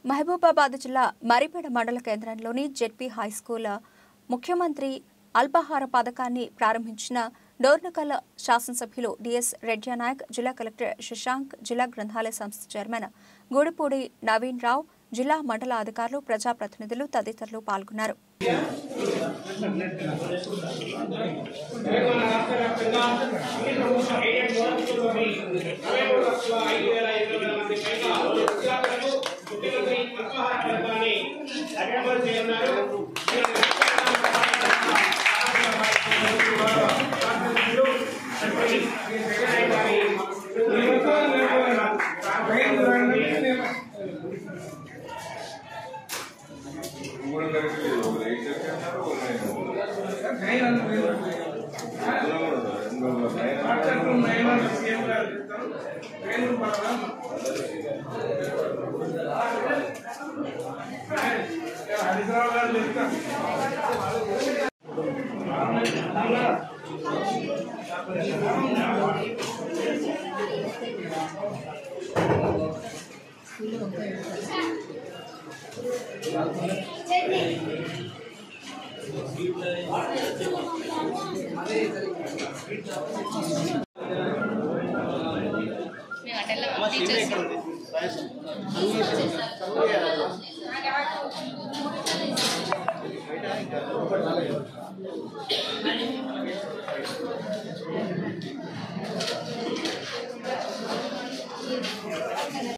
మహబూబాబాద్ జిల్లా మరిపేడ మండల కేంద్రంలోని జెడ్పీ హైస్కూల్ ముఖ్యమంత్రి అల్పాహార పథకాన్ని ప్రారంభించిన డోర్నకల్ శాసనసభ్యులు డిఎస్ రెడ్యానాయక్ జిల్లా కలెక్టర్ శశాంక్ జిల్లా గ్రంథాలయ సంస్థ చైర్మన్ గూడిపూడి నవీన్ రావు జిల్లా మండల అధికారులు ప్రజాప్రతినిధులు తదితరులు పాల్గొన్నారు కూడా కరెక్ట్ లేదు ఒక ఎయిట్ అన్నారు ఒక నైన్